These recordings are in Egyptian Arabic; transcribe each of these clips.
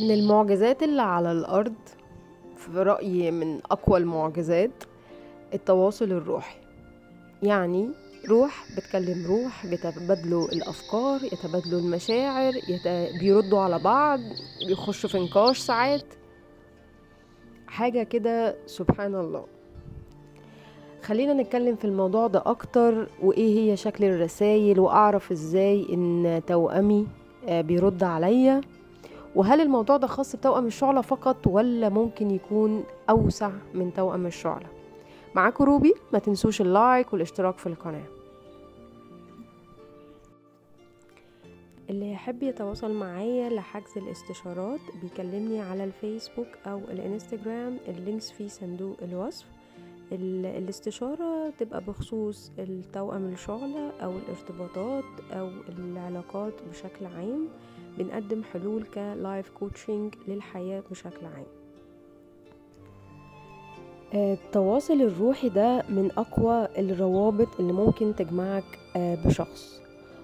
من المعجزات اللي على الأرض في رأيي من أقوى المعجزات التواصل الروحي يعني روح بتكلم روح بيتبادلوا الأفكار يتبادلوا المشاعر يت... بيردوا على بعض بيخشوا في نقاش ساعات حاجة كده سبحان الله خلينا نتكلم في الموضوع ده أكتر وإيه هي شكل الرسائل وأعرف إزاي إن توأمي آه، بيرد عليا وهل الموضوع ده خاص بتوأم الشعلة فقط ولا ممكن يكون أوسع من توأم الشعلة معاكم روبي ما تنسوش اللايك والاشتراك في القناة اللي يحب يتواصل معايا لحجز الاستشارات بيكلمني على الفيسبوك أو الانستجرام اللينكس في صندوق الوصف ال- الاستشارة تبقى بخصوص التوأم الشعلة أو الارتباطات أو العلاقات بشكل عام بنقدم حلول كلايف كوتشنج للحياة بشكل عام آه، التواصل الروحي ده من أقوى الروابط اللي ممكن تجمعك آه، بشخص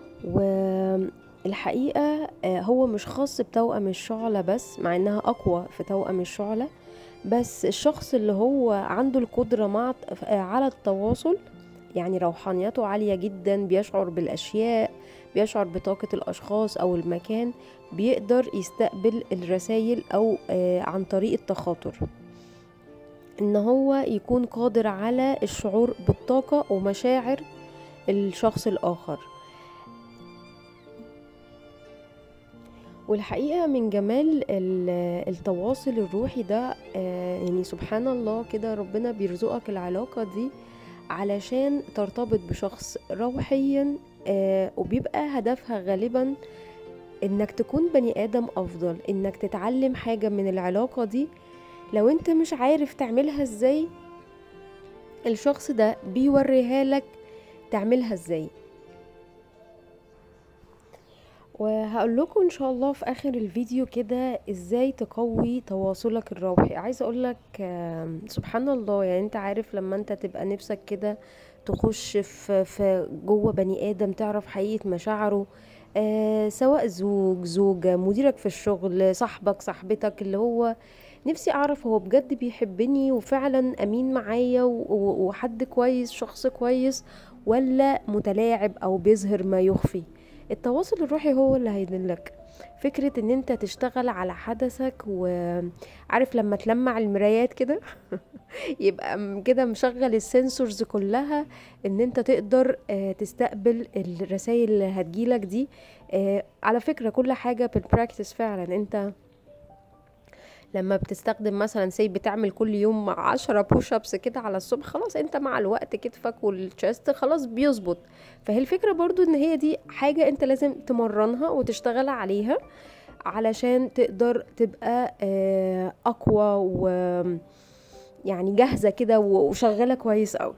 والحقيقة آه، هو مش خاص بتوأم الشعلة بس مع إنها أقوى في توأم الشعلة بس الشخص اللي هو عنده القدرة مع آه، على التواصل يعني روحانيته عالية جدا بيشعر بالأشياء بيشعر بطاقة الأشخاص أو المكان بيقدر يستقبل الرسائل أو آه، عن طريق التخاطر ان هو يكون قادر على الشعور بالطاقة ومشاعر الشخص الآخر والحقيقة من جمال ال- التواصل الروحي ده آه، يعني سبحان الله كده ربنا بيرزقك العلاقة دي علشان ترتبط بشخص روحيا آه، وبيبقى هدفها غالبا انك تكون بني ادم افضل انك تتعلم حاجة من العلاقة دي لو انت مش عارف تعملها ازاي الشخص ده بيوريها لك تعملها ازاي وهقول لكم ان شاء الله في اخر الفيديو كده ازاي تقوي تواصلك الروحي عايزه اقول لك سبحان الله يعني انت عارف لما انت تبقى نفسك كده تخش في في جوه بني ادم تعرف حقيقه مشاعره آه سواء زوج زوجة مديرك في الشغل صاحبك صاحبتك اللي هو نفسي اعرف هو بجد بيحبني وفعلا امين معايا و- و- وحد كويس شخص كويس ولا متلاعب او بيظهر ما يخفي التواصل الروحي هو اللي هيدلك فكرة ان انت تشتغل على حدثك وعارف لما تلمع المرايات كده يبقى م- كده مشغل السنسورز كلها ان انت تقدر آه، تستقبل الرسائل اللي هتجيلك دي آه، على فكرة كل حاجة بالبراكتس فعلا انت لما بتستخدم مثلا سي بتعمل كل يوم عشرة بوش ابس كده على الصبح خلاص انت مع الوقت كتفك والتشست خلاص بيظبط فهي الفكرة برضو ان هي دي حاجة انت لازم تمرنها وتشتغل عليها علشان تقدر تبقى آه، اقوى و يعني جاهزة كده و- وشغالة كويس قوي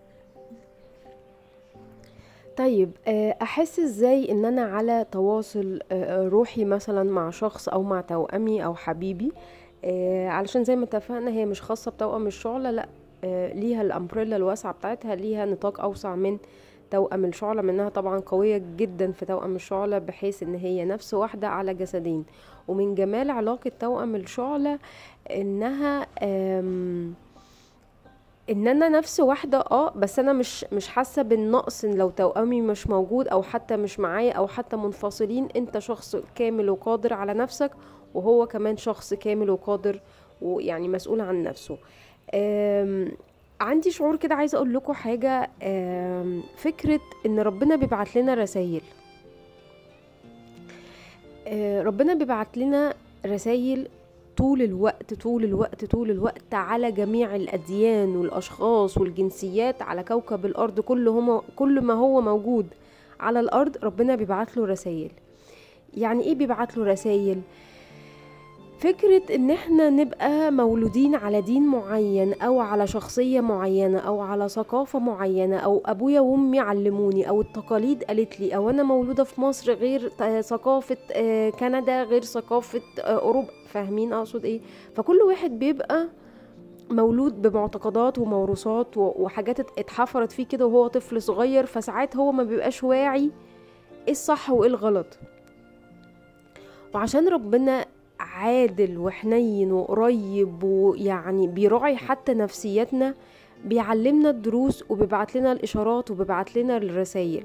طيب آه، احس ازاي ان انا على تواصل آه، روحي مثلا مع شخص او مع توأمي او حبيبي آه، علشان زي ما اتفقنا هي مش خاصة بتوأم الشعلة لا آه، ليها الامبريلا الواسعة بتاعتها ليها نطاق اوسع من توأم الشعلة منها طبعا قوية جدا في توأم الشعلة بحيث ان هي نفس واحدة على جسدين ومن جمال علاقة توأم الشعلة انها آم، ان انا نفس واحده اه بس انا مش مش حاسه بالنقص إن لو توأمي مش موجود او حتى مش معايا او حتى منفصلين انت شخص كامل وقادر على نفسك وهو كمان شخص كامل وقادر ويعني مسؤول عن نفسه أم عندي شعور كده عايزه اقول لكم حاجه أم فكره ان ربنا بيبعت لنا رسائل آه، ربنا بيبعت لنا رسائل طول الوقت طول الوقت طول الوقت على جميع الأديان والأشخاص والجنسيات على كوكب الأرض كل هما كل ما هو موجود على الأرض ربنا بيبعت له رسائل يعني إيه بيبعت له رسائل فكرة ان احنا نبقى مولودين على دين معين او على شخصية معينة او على ثقافة معينة او ابويا وامي علموني او التقاليد قالت لي او انا مولودة في مصر غير ت- ثقافة آه، كندا غير ثقافة آه، اوروبا فاهمين اقصد ايه فكل واحد بيبقى مولود بمعتقدات وموروثات و- وحاجات ات- اتحفرت فيه كده وهو طفل صغير فساعات هو ما بيبقاش واعي ايه الصح وايه الغلط وعشان ربنا عادل وحنين وقريب ويعني بيراعي حتى نفسيتنا بيعلمنا الدروس وبيبعت لنا الإشارات وبيبعت لنا الرسائل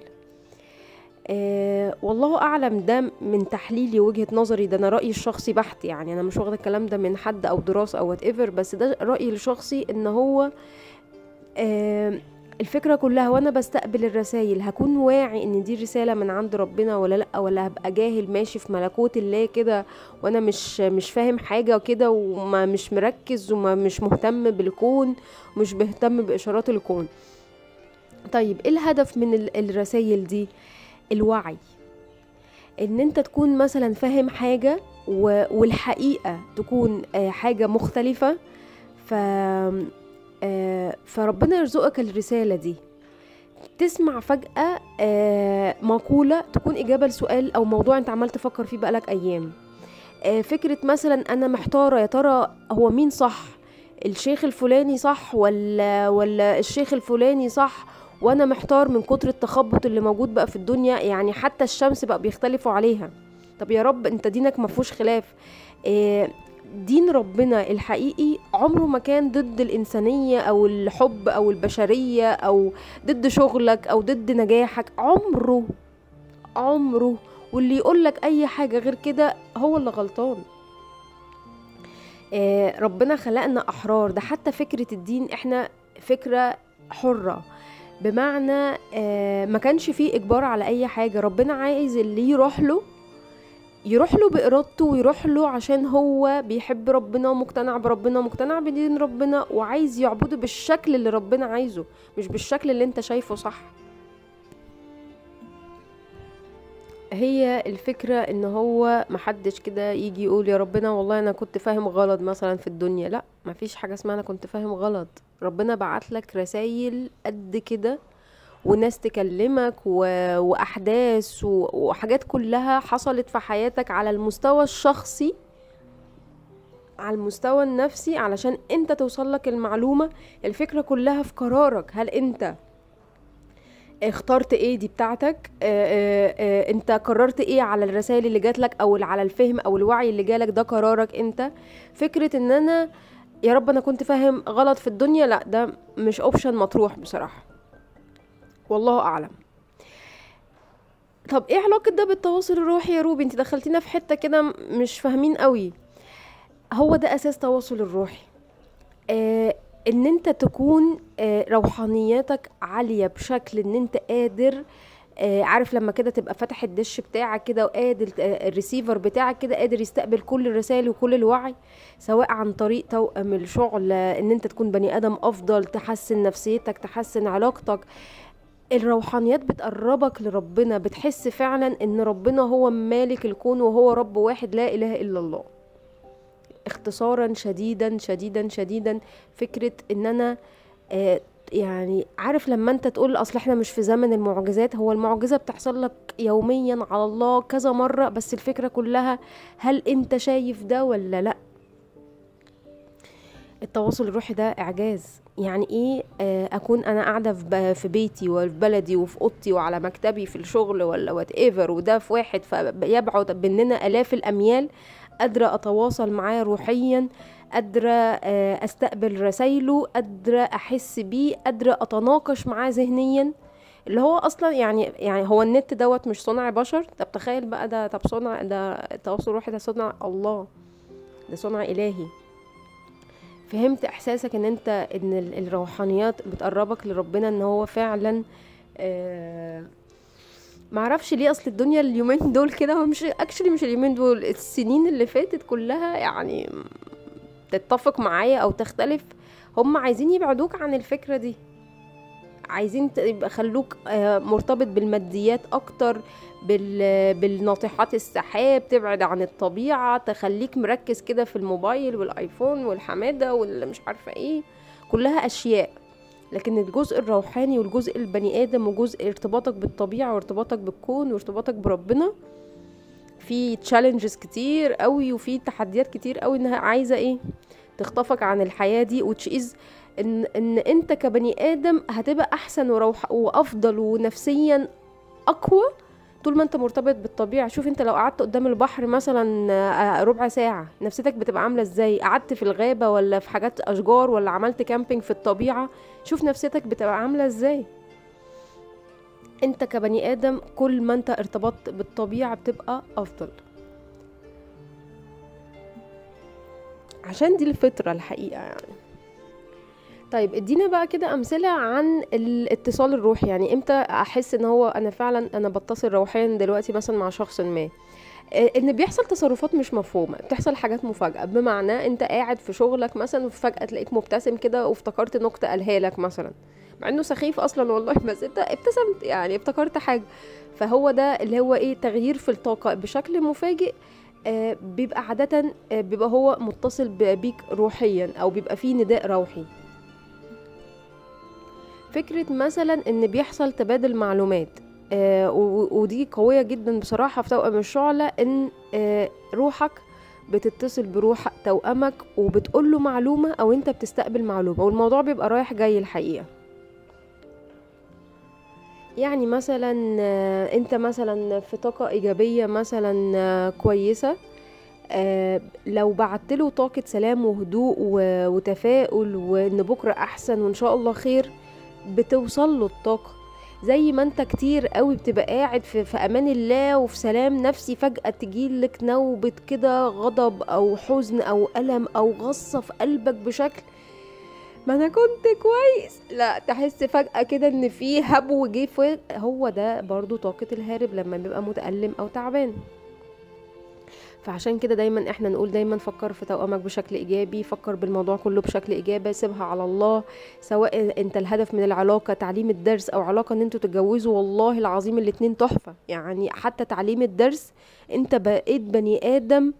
آه والله اعلم ده من تحليلي وجهه نظري ده انا رايي الشخصي بحت يعني انا مش واخده الكلام ده من حد او دراسه او وات ايفر بس ده رايي الشخصي ان هو آه الفكرة كلها وانا بستقبل الرسائل هكون واعي ان دي رسالة من عند ربنا ولا لا ولا هبقى جاهل ماشي في ملكوت الله كده وانا مش مش فاهم حاجة وكده وما مش مركز وما مش مهتم بالكون ومش مهتم باشارات الكون طيب ايه الهدف من الرسائل دي الوعي ان انت تكون مثلا فاهم حاجة والحقيقة تكون حاجة مختلفة ف فربنا يرزقك الرسالة دي تسمع فجأة مقولة تكون إجابة لسؤال أو موضوع أنت عمال تفكر فيه بقالك أيام فكرة مثلا أنا محتارة يا ترى هو مين صح الشيخ الفلاني صح ولا ولا الشيخ الفلاني صح وانا محتار من كتر التخبط اللي موجود بقى في الدنيا يعني حتى الشمس بقى بيختلفوا عليها طب يا رب انت دينك مفهوش خلاف إيه دين ربنا الحقيقي عمره ما كان ضد الإنسانية أو الحب أو البشرية أو ضد شغلك أو ضد نجاحك عمره عمره واللي يقولك أي حاجة غير كده هو اللي غلطان آه ربنا خلقنا أحرار ده حتى فكرة الدين إحنا فكرة حرة بمعنى آه ما كانش فيه إجبار على أي حاجة ربنا عايز اللي يروح له يروح له بإرادته ويروح له عشان هو بيحب ربنا ومقتنع بربنا ومقتنع بدين ربنا وعايز يعبده بالشكل اللي ربنا عايزه مش بالشكل اللي انت شايفه صح هي الفكرة ان هو محدش كده يجي يقول يا ربنا والله انا كنت فاهم غلط مثلا في الدنيا لا مفيش حاجة اسمها انا كنت فاهم غلط ربنا بعت لك رسايل قد كده وناس تكلمك و... واحداث و... وحاجات كلها حصلت في حياتك على المستوى الشخصي على المستوى النفسي علشان انت توصل لك المعلومة الفكرة كلها في قرارك هل انت اخترت ايه دي بتاعتك اه اه اه انت قررت ايه على الرسائل اللي جات لك او على الفهم او الوعي اللي جالك ده قرارك انت فكرة ان انا يا رب انا كنت فاهم غلط في الدنيا لا ده مش اوبشن مطروح بصراحة والله اعلم طب ايه علاقة ده بالتواصل الروحي يا روبي انت دخلتينا في حتة كده مش فاهمين قوي هو ده اساس التواصل الروحي آه ان انت تكون آه روحانياتك عالية بشكل ان انت قادر آه عارف لما كده تبقى فاتح الدش بتاعك كده وقادر آه الريسيفر بتاعك كده قادر يستقبل كل الرسائل وكل الوعي سواء عن طريق توأم الشغل ان انت تكون بني ادم افضل تحسن نفسيتك تحسن علاقتك الروحانيات بتقربك لربنا بتحس فعلا ان ربنا هو مالك الكون وهو رب واحد لا اله الا الله اختصارا شديدا شديدا شديدا فكرة ان انا آه يعني عارف لما انت تقول اصل احنا مش في زمن المعجزات هو المعجزة بتحصل لك يوميا على الله كذا مرة بس الفكرة كلها هل انت شايف ده ولا لا التواصل الروحي ده اعجاز يعني ايه اكون انا قاعده في بيتي وفي بلدي وفي اوضتي وعلى مكتبي في الشغل ولا وات ايفر وده في واحد فيبعد بيننا الاف الاميال قادره اتواصل معاه روحيا قادره استقبل رسايله قادره احس بيه قادره اتناقش معاه ذهنيا اللي هو اصلا يعني يعني هو النت دوت مش صنع بشر طب تخيل بقى ده طب صنع ده التواصل الروحي ده صنع الله ده صنع الهي فهمت احساسك ان انت ان الروحانيات بتقربك لربنا ان هو فعلا آه معرفش ليه اصل الدنيا اليومين دول كده هو مش اكشلي مش اليومين دول السنين اللي فاتت كلها يعني تتفق معايا او تختلف هم عايزين يبعدوك عن الفكرة دي عايزين يبقى خلوك مرتبط بالماديات اكتر بالناطحات السحاب تبعد عن الطبيعة تخليك مركز كده في الموبايل والايفون والحمادة واللي مش عارفة ايه كلها اشياء لكن الجزء الروحاني والجزء البني ادم وجزء ارتباطك بالطبيعة وارتباطك بالكون وارتباطك بربنا في تشالنجز كتير قوي وفي تحديات كتير قوي انها عايزة ايه تخطفك عن الحياة دي which is ان ان انت كبني ادم هتبقى احسن وروح وافضل ونفسيا اقوى طول ما انت مرتبط بالطبيعه شوف انت لو قعدت قدام البحر مثلا آه، ربع ساعه نفسيتك بتبقى عامله ازاي قعدت في الغابه ولا في حاجات اشجار ولا عملت كامبينج في الطبيعه شوف نفسيتك بتبقى عامله ازاي انت كبني ادم كل ما انت ارتبطت بالطبيعه بتبقى افضل عشان دي الفطره الحقيقه يعني طيب ادينا بقى كده امثله عن الاتصال الروحي يعني امتى احس ان هو انا فعلا انا بتصل روحيا دلوقتي مثلا مع شخص ما آه، ان بيحصل تصرفات مش مفهومه بتحصل حاجات مفاجاه بمعنى انت قاعد في شغلك مثلا وفجاه تلاقيك مبتسم كده وافتكرت نكته قالها لك مثلا مع انه سخيف اصلا والله بس انت ابتسمت يعني افتكرت حاجه فهو ده اللي هو ايه تغيير في الطاقه بشكل مفاجئ آه بيبقى عادة آه بيبقى هو متصل بيك روحيا او بيبقى فيه نداء روحي فكرة مثلا ان بيحصل تبادل معلومات آه ودي قوية جدا بصراحة في توأم الشعلة ان آه روحك بتتصل بروح توأمك وبتقول له معلومة او انت بتستقبل معلومة والموضوع بيبقى رايح جاي الحقيقة يعني مثلا آه انت مثلا في طاقة ايجابية مثلا آه كويسة آه لو بعتله طاقة سلام وهدوء وتفاؤل وان بكرة احسن وان شاء الله خير بتوصل له الطاقه زي ما انت كتير قوي بتبقى قاعد في, في امان الله وفي سلام نفسي فجاه تجيلك نوبه كده غضب او حزن او الم او غصه في قلبك بشكل ما انا كنت كويس لا تحس فجاه كده ان في هبو جه هو ده برضو طاقه الهارب لما بيبقى متالم او تعبان فعشان كده دايما احنا نقول دايما فكر في توأمك بشكل ايجابي فكر بالموضوع كله بشكل ايجابي سيبها على الله سواء انت الهدف من العلاقه تعليم الدرس او علاقه ان انتوا تتجوزوا والله العظيم الاتنين تحفه يعني حتى تعليم الدرس انت بقيت بني ادم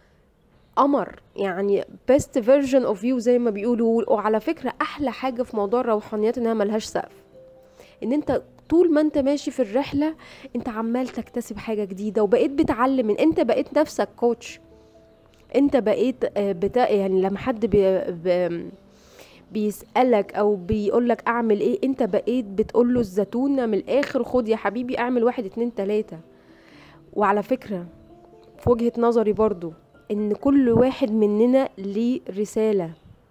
قمر يعني best version of you زي ما بيقولوا وعلى فكرة أحلى حاجة في موضوع الروحانيات إنها ملهاش سقف إن أنت طول ما انت ماشي في الرحله انت عمال تكتسب حاجه جديده وبقيت بتعلم من انت بقيت نفسك كوتش انت بقيت آه، بتا يعني لما حد بي بي بيسألك او بيقولك اعمل ايه انت بقيت بتقول له الزتونة من الاخر خد يا حبيبي اعمل واحد اتنين تلاتة وعلى فكرة في وجهة نظري برضو ان كل واحد مننا ليه رسالة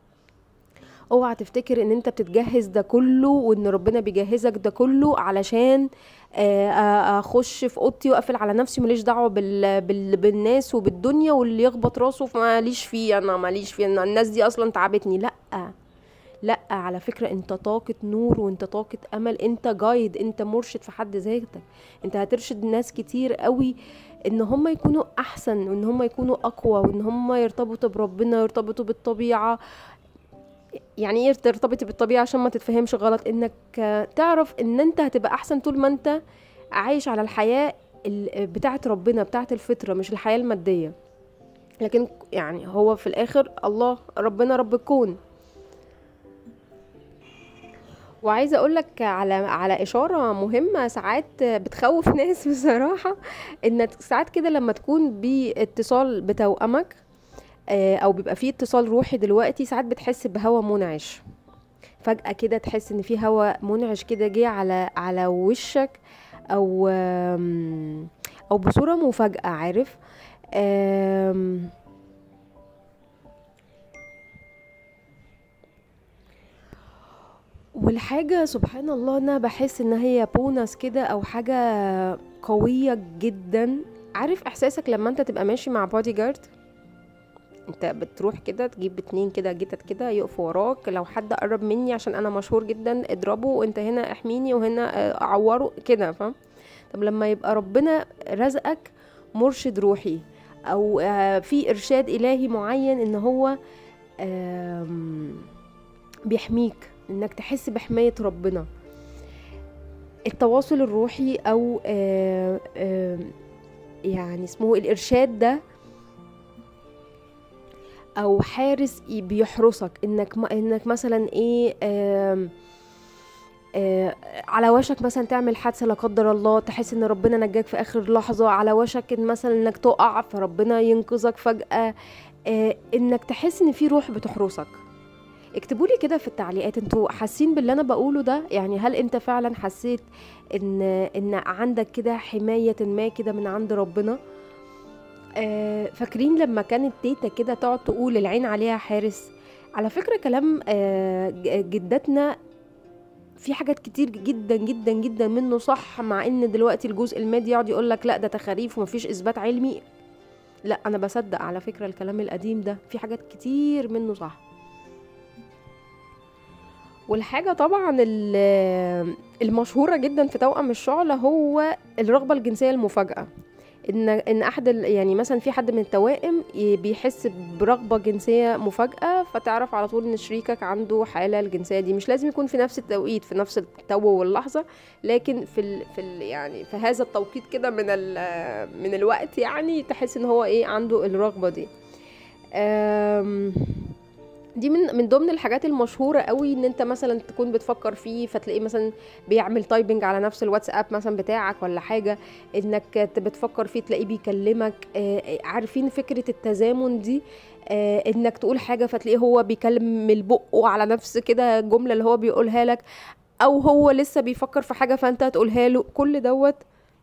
اوعى تفتكر ان انت بتتجهز ده كله وان ربنا بيجهزك ده كله علشان آه، آه، اخش في اوضتي واقفل على نفسي ماليش دعوه بال... بال... بالناس وبالدنيا واللي يخبط راسه ماليش فيه انا ماليش فيه أنا الناس دي اصلا تعبتني لا لا على فكرة انت طاقة نور وانت طاقة امل انت جايد انت مرشد في حد ذاتك انت هترشد ناس كتير قوي ان هم يكونوا احسن وان هم يكونوا اقوى وان هم يرتبطوا بربنا يرتبطوا بالطبيعة يعني ايه ترتبطي بالطبيعه عشان ما تتفهمش غلط انك تعرف ان انت هتبقى احسن طول ما انت عايش على الحياه بتاعه ربنا بتاعه الفطره مش الحياه الماديه لكن يعني هو في الاخر الله ربنا رب الكون وعايزه اقول لك على على اشاره مهمه ساعات بتخوف ناس بصراحه ان ساعات كده لما تكون باتصال بتوأمك آه، او بيبقى فيه اتصال روحي دلوقتي ساعات بتحس بهوا منعش فجأة كده تحس ان في هوا منعش كده جه على على وشك او او بصورة مفاجأة عارف والحاجة سبحان الله انا بحس ان هي بونس كده او حاجة قوية جدا عارف احساسك لما انت تبقى ماشي مع بودي جارد انت بتروح كده تجيب اتنين كده جتت كده يقفوا وراك لو حد قرب مني عشان انا مشهور جدا اضربه وانت هنا احميني وهنا آه، اعوره كده فاهم طب لما يبقى ربنا رزقك مرشد روحي او آه، في ارشاد الهي معين ان هو بيحميك انك تحس بحماية ربنا التواصل الروحي او يعني اسمه الارشاد ده او حارس بيحرسك انك انك مثلا ايه آه آه على وشك مثلا تعمل حادثه لا قدر الله تحس ان ربنا نجاك في اخر لحظه على وشك مثلا انك تقع فربنا ينقذك فجاه آه انك تحس ان في روح بتحرسك اكتبوا لي كده في التعليقات انتوا حاسين باللي انا بقوله ده يعني هل انت فعلا حسيت ان ان عندك كده حمايه ما كده من عند ربنا آه فاكرين لما كانت تيتا كده تقعد تقول العين عليها حارس على فكره كلام آه ج- جدتنا في حاجات كتير جدا جدا جدا منه صح مع ان دلوقتي الجزء المادي يقعد يقول لك لا ده تخاريف ومفيش اثبات علمي لا انا بصدق على فكره الكلام القديم ده في حاجات كتير منه صح والحاجه طبعا ال- المشهوره جدا في توأم الشعلة هو الرغبه الجنسيه المفاجاه ان ان احد ال- يعني مثلا في حد من التوائم ي- بيحس برغبه جنسيه مفاجاه فتعرف على طول ان شريكك عنده حاله الجنسيه دي مش لازم يكون في نفس التوقيت في نفس التو واللحظه لكن في ال في ال يعني في هذا التوقيت كده من ال من الوقت يعني تحس ان هو ايه عنده الرغبه دي أم دي من من ضمن الحاجات المشهوره قوي ان انت مثلا تكون بتفكر فيه فتلاقيه مثلا بيعمل تايبنج على نفس الواتساب مثلا بتاعك ولا حاجه انك ت- بتفكر فيه تلاقيه بيكلمك آه، عارفين فكره التزامن دي آه، انك تقول حاجه فتلاقيه هو بيكلم من بقه على نفس كده الجمله اللي هو بيقولها لك او هو لسه بيفكر في حاجه فانت تقولها له كل دوت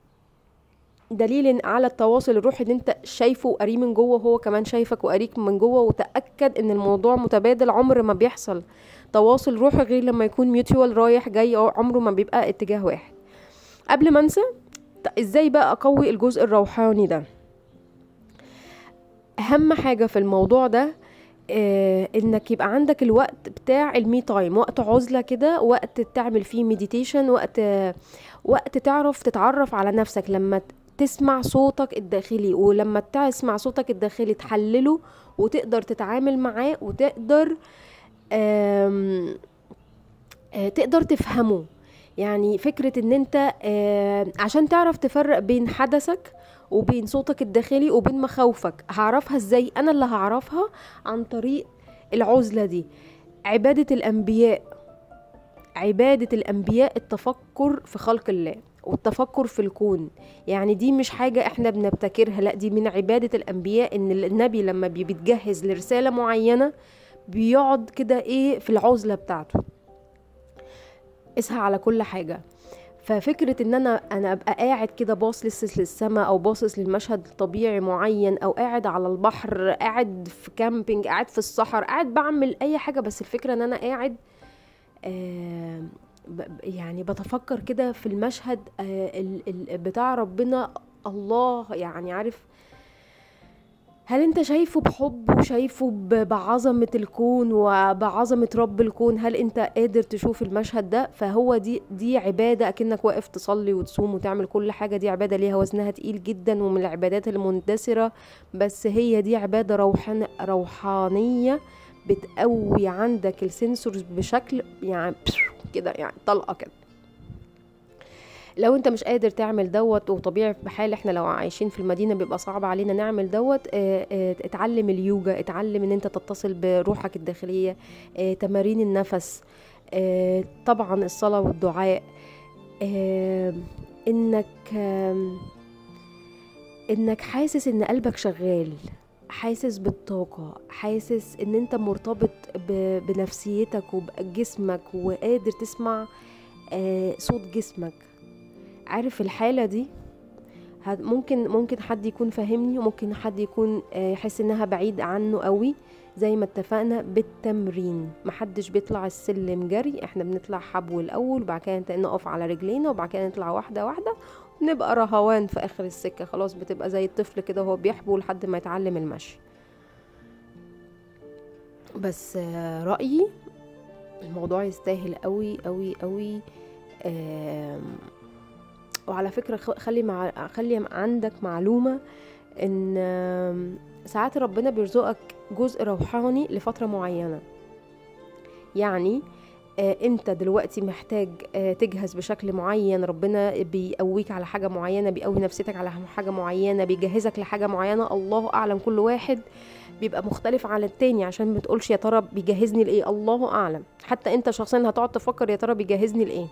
دليل على التواصل الروحي ان انت شايفه وقاريه من جوه وهو كمان شايفك وقاريك من جوه وتاكد ان الموضوع متبادل عمر ما بيحصل تواصل روحي غير لما يكون ميوتوال رايح جاي عمره ما بيبقى اتجاه واحد قبل ما انسى ط- ازاي بقى اقوي الجزء الروحاني ده اهم حاجه في الموضوع ده آه انك يبقى عندك الوقت بتاع المي تايم وقت عزله كده وقت تعمل فيه مديتيشن وقت وقت تعرف تتعرف على نفسك لما ت- تسمع صوتك الداخلي ولما تسمع صوتك الداخلي تحلله وتقدر تتعامل معاه وتقدر آم، آه، تقدر تفهمه يعني فكرة ان انت آه، عشان تعرف تفرق بين حدثك وبين صوتك الداخلي وبين مخاوفك هعرفها ازاي انا اللي هعرفها عن طريق العزلة دي عبادة الانبياء عبادة الانبياء التفكر في خلق الله والتفكر في الكون يعني دي مش حاجة احنا بنبتكرها لا دي من عبادة الانبياء ان النبي لما بي- بيتجهز لرسالة معينة بيقعد كده ايه في العزلة بتاعته اسهى على كل حاجة ففكرة ان انا انا ابقى قاعد كده باصص للسماء او باصص للمشهد طبيعي معين او قاعد على البحر قاعد في كامبينج قاعد في الصحراء قاعد بعمل اي حاجة بس الفكرة ان انا قاعد آه ب- ب- يعني بتفكر كده في المشهد آه ال- ال- بتاع ربنا الله يعني عارف هل انت شايفه بحب وشايفه ب- بعظمة الكون وبعظمة رب الكون هل انت قادر تشوف المشهد ده فهو دي دي عبادة اكنك واقف تصلي وتصوم وتعمل كل حاجة دي عبادة ليها وزنها تقيل جدا ومن العبادات المندثرة بس هي دي عبادة روحان روحانية بتقوي عندك السنسورز بشكل يعني كده يعني طلقة كده لو انت مش قادر تعمل دوت وطبيعي بحال احنا لو عايشين في المدينه بيبقى صعب علينا نعمل دوت اه اه اتعلم اليوجا اتعلم ان انت تتصل بروحك الداخليه اه تمارين النفس اه طبعا الصلاه والدعاء اه انك اه انك حاسس ان قلبك شغال حاسس بالطاقة حاسس ان انت مرتبط ب- بنفسيتك وبجسمك وقادر تسمع آه، صوت جسمك عارف الحالة دي هت- ممكن ممكن حد يكون فاهمني وممكن حد يكون آه، يحس انها بعيد عنه قوي زي ما اتفقنا بالتمرين محدش بيطلع السلم جري احنا بنطلع حبو الاول وبعد كده نقف على رجلينا وبعد كده نطلع واحده واحده ونبقى رهوان في اخر السكه خلاص بتبقى زي الطفل كده وهو بيحبو لحد ما يتعلم المشي بس آه، رايي الموضوع يستاهل قوي قوي قوي آم، وعلى فكرة خ- خلي مع خلي عندك معلومة ان آم، ساعات ربنا بيرزقك جزء روحاني لفترة معينة يعني آه، انت دلوقتي محتاج آه، تجهز بشكل معين ربنا بيقويك على حاجة معينة بيقوي نفسيتك على حاجة معينة بيجهزك لحاجة معينة الله اعلم كل واحد بيبقى مختلف عن التاني عشان ما تقولش يا ترى بيجهزني لايه الله اعلم حتى انت شخصيا هتقعد تفكر يا ترى بيجهزني لايه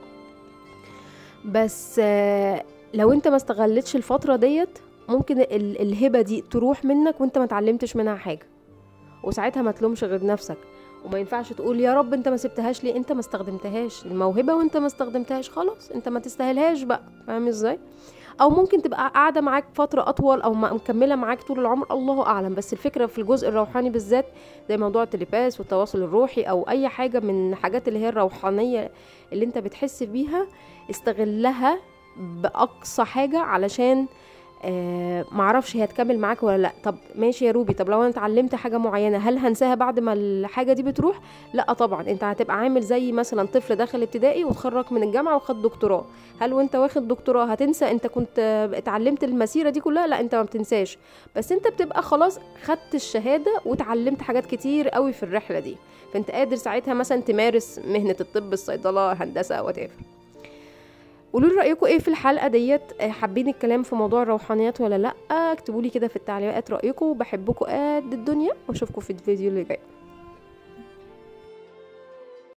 بس آه، لو انت ما استغلتش الفترة ديت ممكن ال- الهبة دي تروح منك وانت ما اتعلمتش منها حاجة وساعتها ما تلومش غير نفسك وما ينفعش تقول يا رب انت ما سبتهاش ليه انت ما استخدمتهاش الموهبه وانت ما استخدمتهاش خلاص انت ما تستاهلهاش بقى فاهم ازاي او ممكن تبقى قاعده معاك فتره اطول او ما- مكمله معاك طول العمر الله اعلم بس الفكره في الجزء الروحاني بالذات زي موضوع التليباس والتواصل الروحي او اي حاجه من حاجات اللي هي الروحانيه اللي انت بتحس بيها استغلها باقصى حاجه علشان آه معرفش هي هتكمل معاك ولا لا طب ماشي يا روبي طب لو انا اتعلمت حاجه معينه هل هنساها بعد ما الحاجه دي بتروح لا طبعا انت هتبقى عامل زي مثلا طفل دخل ابتدائي وتخرج من الجامعه وخد دكتوراه هل وانت واخد دكتوراه هتنسى انت كنت آه، اتعلمت المسيره دي كلها لا انت ما بتنساش بس انت بتبقى خلاص خدت الشهاده وتعلمت حاجات كتير قوي في الرحله دي فانت قادر ساعتها مثلا تمارس مهنه الطب الصيدله هندسه وات قولوا لي رايكم ايه في الحلقه ديت آه، حابين الكلام في موضوع الروحانيات ولا لا اكتبوا لي كده في التعليقات رايكم بحبكم قد الدنيا واشوفكم في الفيديو اللي جاي